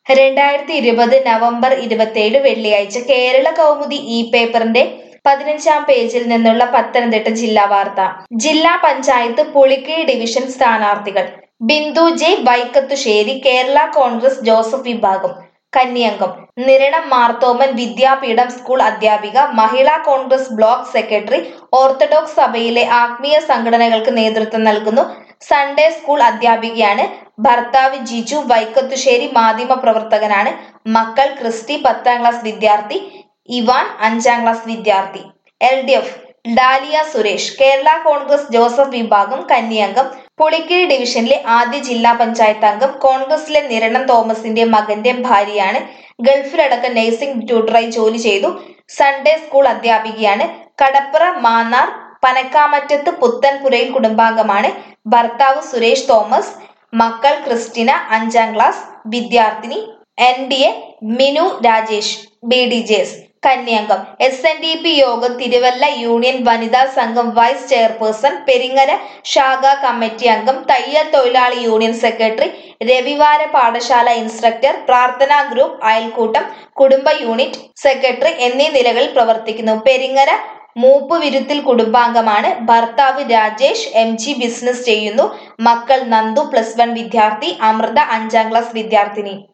രണ്ടായിരത്തി ഇരുപത് നവംബർ ഇരുപത്തിയേഴ് വെള്ളിയാഴ്ച കേരള കൗമുദി ഇ പേപ്പറിന്റെ പതിനഞ്ചാം പേജിൽ നിന്നുള്ള പത്തനംതിട്ട ജില്ലാ വാർത്ത ജില്ലാ പഞ്ചായത്ത് പുളിക്കീഴ് ഡിവിഷൻ സ്ഥാനാർത്ഥികൾ ബിന്ദു ജെ വൈക്കത്തുശ്ശേരി കേരള കോൺഗ്രസ് ജോസഫ് വിഭാഗം കന്നിയംഗം നിരണം മാർത്തോമൻ വിദ്യാപീഠം സ്കൂൾ അധ്യാപിക Mahila Congress block secretary Orthodox സഭയിലെ ആത്മീയ സംഘടനകൾക്ക് നേതൃത്വം നൽകുന്നു സൺഡേ സ്കൂൾ അധ്യാപികയാണ് ഭർത്താവ് ജിജു വൈക്കത്തുശ്ശേരി മാധ്യമ പ്രവർത്തകനാണ് മക്കൾ ക്രിസ്റ്റി പത്താം ക്ലാസ് വിദ്യാർത്ഥി ഇവാൻ അഞ്ചാം ക്ലാസ് വിദ്യാർത്ഥി L D F Daliya Suresh Kerala Congress Joseph വിഭാഗം കന്നിയംഗം പുളിക്കീഴ് ഡിവിഷനിലെ ആദ്യ ജില്ലാ പഞ്ചായത്ത് അംഗം കോൺഗ്രസിലെ നിരണം തോമസിന്റെ മകന്റെ ഭാര്യയാണ് ഗൾഫിലടക്കം നഴ്സിംഗ് ട്യൂട്ടറായി ജോലി ചെയ്തു സൺഡേ സ്കൂൾ അധ്യാപികയാണ് കടപ്പുറ മാന്നാർ പനക്കാമറ്റത്ത് പുത്തൻപുരയിൽ കുടുംബാംഗമാണ് ഭർത്താവ് സുരേഷ് തോമസ് മക്കൾ ക്രിസ്റ്റിന അഞ്ചാം ക്ലാസ് വിദ്യാർത്ഥിനി N D A Minu Rajesh B D J S കന്യാംഗം എസ് എൻ ഡി പി യോഗം തിരുവല്ല യൂണിയൻ വനിതാ സംഘം വൈസ് ചെയർപേഴ്സൺ പെരിങ്ങര ശാഖ കമ്മിറ്റി അംഗം തയ്യൽ തൊഴിലാളി യൂണിയൻ സെക്രട്ടറി രവിവാര പാഠശാല ഇൻസ്ട്രക്ടർ പ്രാർത്ഥനാ ഗ്രൂപ്പ് അയൽക്കൂട്ടം കുടുംബ യൂണിറ്റ് സെക്രട്ടറി എന്നീ നിലകളിൽ പ്രവർത്തിക്കുന്നു പെരിങ്ങര മൂപ്പ് വിരുത്തിൽ കുടുംബാംഗമാണ് ഭർത്താവ് രാജേഷ് എം ജി ബിസിനസ് ചെയ്യുന്നു മക്കൾ നന്ദു പ്ലസ് വൺ വിദ്യാർത്ഥി അമൃത അഞ്ചാം ക്ലാസ് വിദ്യാർത്ഥിനി